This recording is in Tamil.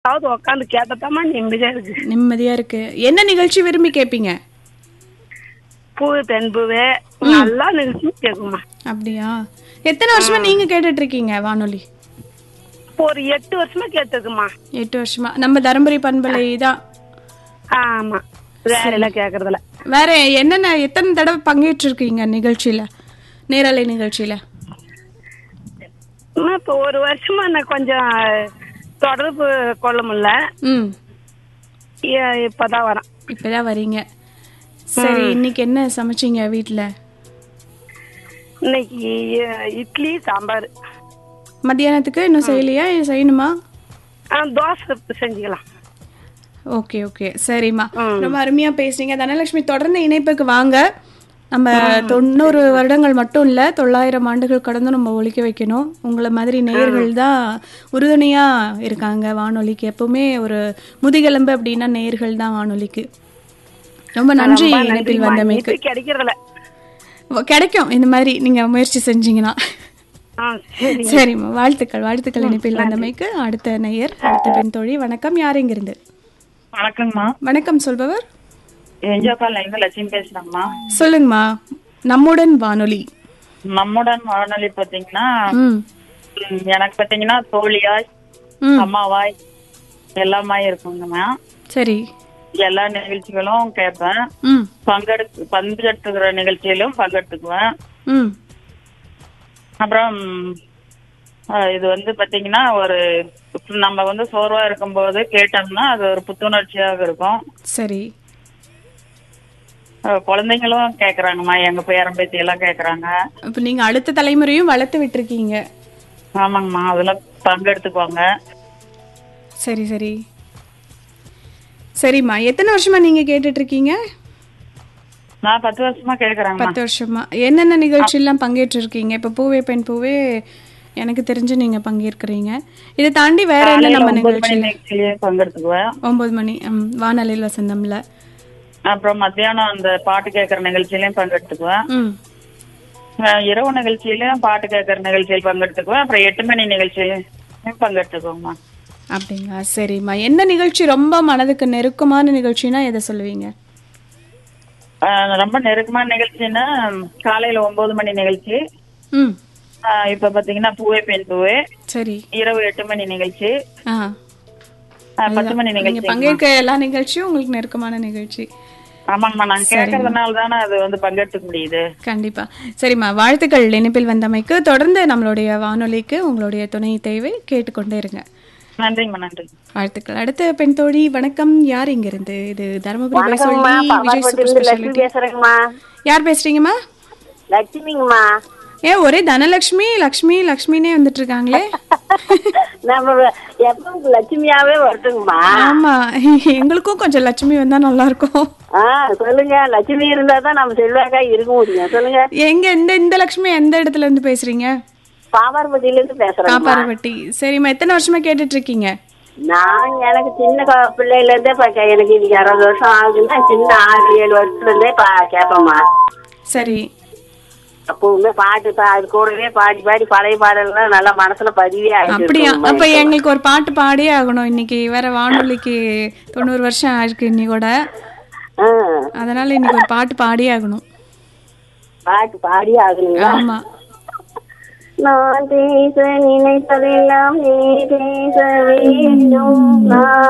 அதாவது உட்காந்து கேட்டதாம்மா நிம்மதியா இருக்கு நிம்மதியா இருக்கு என்ன நிகழ்ச்சி விரும்பி கேட்பீங்க பூ தென்புவே நல்லா நிகழ்ச்சி கேட்குமா அப்படியா எத்தனை வருஷமா நீங்க கேட்டுட்டு இருக்கீங்க வானொலி இப்போ ஒரு எட்டு வருஷமா கேட்டிருக்குமா எட்டு வருஷமா நம்ம தருமபுரி பண்பலை தான் ஆமா வேற எல்லாம் கேக்குறதுல வேற என்னென்ன எத்தனை தடவை பங்கேற்றிருக்கீங்க நிகழ்ச்சியில நேரலை நிகழ்ச்சியில அம்மா, இப்போ ஒரு வருஷமா நான் கொஞ்சம் தொடர்பு கொள்ள முடியல ம் இ- இப்பதான் வரேன் இப்பதான் வரீங்க சரி இன்னைக்கு என்ன சமைச்சீங்க வீட்ல இன்னைக்கு இ- இட்லி சாம்பார் மத்தியானத்துக்கு இன்னும் செய்யலையா இது செய்யணுமா ஆ, தோசை செஞ்சுக்கலாம் ஓகே ஓகே சரிம்மா ரொம்ப அருமையா பேசுறீங்க தனலட்சுமி தொடர்ந்து இணைப்புக்கு வாங்க நம்ம தொண்ணூறு வருடங்கள் மட்டும் இல்ல தொள்ளாயிரம் ஆண்டுகள் கடந்து நம்ம ஒழிக்க வைக்கணும் உங்களை மாதிரி நேயர்கள் தான் உறுதுணையா இருக்காங்க வானொலிக்கு எப்பவுமே ஒரு முதுகெலும்பு அப்படின்னா நேயர்கள் தான் வானொலிக்கு ரொம்ப நன்றி இணைப்பில் வந்தமைக்கு இது கிடைக்கிறதுல கிடைக்கும் இந்த மாதிரி நீங்க முயற்சி செஞ்சீங்கன்னா ஆ சரி சரிம்மா வாழ்த்துக்கள் வாழ்த்துக்கள் இணைப்பில் வந்தமைக்கு அடுத்த நேயர் அடுத்த பெண் தோழி வணக்கம் யார் இங்கிருந்து வணக்கங்கம்மா வணக்கம் சொல்பவர் என்ஜோகால் இருந்து லட்சுமி பேசுறேங்கம்மா சொல்லுங்கம்மா நம்முடன் வானொலி நம்முடன் வானொலி பாத்தீங்கன்னா ம் ம், எனக்கு பாத்தீங்கன்னா தோழியாய் ம் அம்மாவாய் எல்லாமாய் இருக்குங்கம்மா சரி எல்லா நிகழ்ச்சிகளும் கேட்பேன் ம் பங்கெடுத்து பங்கெடுத்துக்கிற நிகழ்ச்சியிலும் பங்கெடுத்துக்குவேன் ம் அப்புறம் அஹ், இது வந்து பாத்தீங்கன்னா ஒரு நம்ம வந்து சோர்வா இருக்கும்போது கேட்டோம்னா அது ஒரு புத்துணர்ச்சியாக இருக்கும் சரி அஹ், குழந்தைங்களும் கேக்குறாங்கம்மா எங்க பேரன் பேத்தி எல்லாம் கேக்குறாங்க அப்ப நீங்க அடுத்த தலைமுறையும் வளர்த்து விட்டுருக்கீங்க ஆமாங்கம்மா அதுல பங்கெடுத்துக்குவாங்க சரி சரி சரிம்மா எத்தனை வருஷமா நீங்க கேட்டுட்டு இருக்கீங்க நான் பத்து வருஷமா கேக்குறேங்கம்மா பத்து வருஷமா என்னென்ன நிகழ்ச்சியெல்லாம் பங்கேற்றிருக்கீங்க இப்ப பூவே பெண் பூவே எனக்கு தெரிஞ்சு நீங்க பங்கேற்கிறீங்க இதை தாண்டி வேற என்ன காலையில நம்ம ஒன்பது மணி நிகழ்ச்சியில நிகழ்ச்சியிலேயே பங்கெடுத்துக்குவேன் ஒன்பது மணி ம், வானொலியில் வசந்தம்ல அப்புறம் மத்தியானம் அந்த பாட்டு கேட்கற நிகழ்ச்சியிலயும் பங்கெடுத்துக்குவேன் ம் அஹ் இரவு நிகழ்ச்சியிலயும் பாட்டு கேட்கற நிகழ்ச்சியில் பங்கெடுத்துக்குவேன் அப்புறம் எட்டு மணி நிகழ்ச்சியிலயும் பங்கெடுத்துக்குவோங்கம்மா அப்படிங்களா சரிம்மா என்ன நிகழ்ச்சி ரொம்ப மனதுக்கு நெருக்கமான நிகழ்ச்சினா எதை சொல்லுவீங்க அஹ் ரொம்ப நெருக்கமான நிகழ்ச்சின்னா காலையில ஒன்பது மணி நிகழ்ச்சி ம் அஹ் இப்ப பாத்தீங்கன்னா பூவே பெண் பூவே சரி இரவு எட்டு மணி நிகழ்ச்சி ஆ அஹ் பத்து மணி நீங்க நிகழ்ச்சி பங்கேற்க எல்லா நிகழ்ச்சியும் உங்களுக்கு நெருக்கமான நிகழ்ச்சி ஆமாங்கம்மா நான் கேட்கறதுனால தானே அது வந்து பங்கெடுத்துக்க முடியுது கண்டிப்பா சரிம்மா வாழ்த்துக்கள் இணைப்பில் வந்தமைக்கு தொடர்ந்து நம்மளுடைய வானொலிக்கு உங்களுடைய துணை தேவை கேட்டுக்கொண்டே இருங்க நன்றிங்கம்மா நன்றி வாழ்த்துக்கள் அடுத்த பெண் தோழி வணக்கம் யார் இங்க இருந்து இது தருமபுரி பைசொல்லி விஜய் சூப்பர் லட்சுமி ஸ்பெஷாலிட்டி பேசுறேங்கம்மா யார் பேசுறீங்கம்மா லட்சுமிங்கம்மா ஏன் ஒரே தனலட்சுமி லக்ஷ்மி லக்ஷ்மினே வந்துட்டு இருக்காங்களே நம்ம எப்பவும் லட்சுமியாவே வரட்டுங்கம்மா ஆமா எங்களுக்கும் கொஞ்சம் லட்சுமி வந்தா நல்லா இருக்கும் ஆ சொல்லுங்க லட்சுமி இருந்தா தான் நம்ம செல்வாக்கா இருக்க முடியும் சொல்லுங்க எங்க இந்த இந்த லட்சுமி எந்த இடத்துல இருந்து பேசுறீங்க பாப்பார்பட்டியில இருந்து பேசுறேன் காப்பாரப்பட்டி சரிம்மா எத்தனை வருஷமா கேட்டுட்டு இருக்கீங்க நான் எனக்கு சின்ன க- பிள்ளையில இருந்தே பா- கே- எனக்கு இன்னைக்கு அறுபது வருஷம் ஆகுதுன்னா சின்ன ஆறு ஏழு வருஷத்துல இருந்தே பா கேட்பேம்மா சரி அப்பவுமே பாட்டு பா அது கூடவே பாடி பாடி பழைய பாடல்லாம் நல்லா மனசுல பதிவே ஆயிட்டு அப்படியா இருக்குங்கம்மா. அப்ப எங்களுக்கு ஒரு பாட்டு பாடியே ஆகணும் இன்னைக்கு வேற வானொலிக்கு தொண்ணூறு வருஷம் ஆயிருக்கு இன்னைக்கு கூட ஆ, அதனால இன்னைக்கு ஒரு பாட்டு பாடியே ஆகணும் பாட்டு பாடியே ஆகுங்களா ஆமா நான் பேச நினைப்பதெல்லாம் நீ பேச வேண்டும் நான்